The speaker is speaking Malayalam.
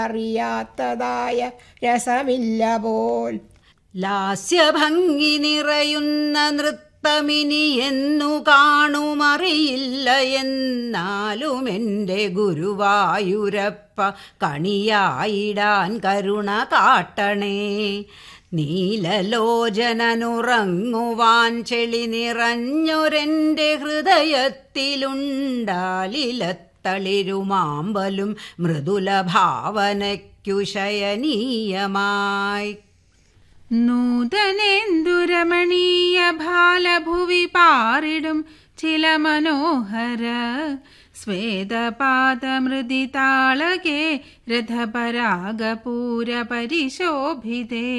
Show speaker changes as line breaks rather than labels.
അറിയാത്തതായ രസമില്ല പോൽ
ലാസ്യഭംഗി നിറയുന്ന നൃത്തമിനി എന്നു കാണുമറിയില്ല എന്നാലും എൻ്റെ ഗുരുവായൂരപ്പ കണിയായിടാൻ കരുണ കാട്ടണേ നീലലോചനനുറങ്ങുവാൻ ചെളി നിറഞ്ഞൊരെൻ്റെ ഹൃദയത്തിലുണ്ടാലിലത്തളിരുമാമ്പലും മൃദുല ഭാവനയ്ക്കു ശയനീയമായി
നൂതനേന്ദുരമണീയ ഭാലഭുവി പാറിടും ചില മനോഹര സ്വേദപാദമൃദിതാളകേ രഥപരാഗപൂര പരിശോഭിതേ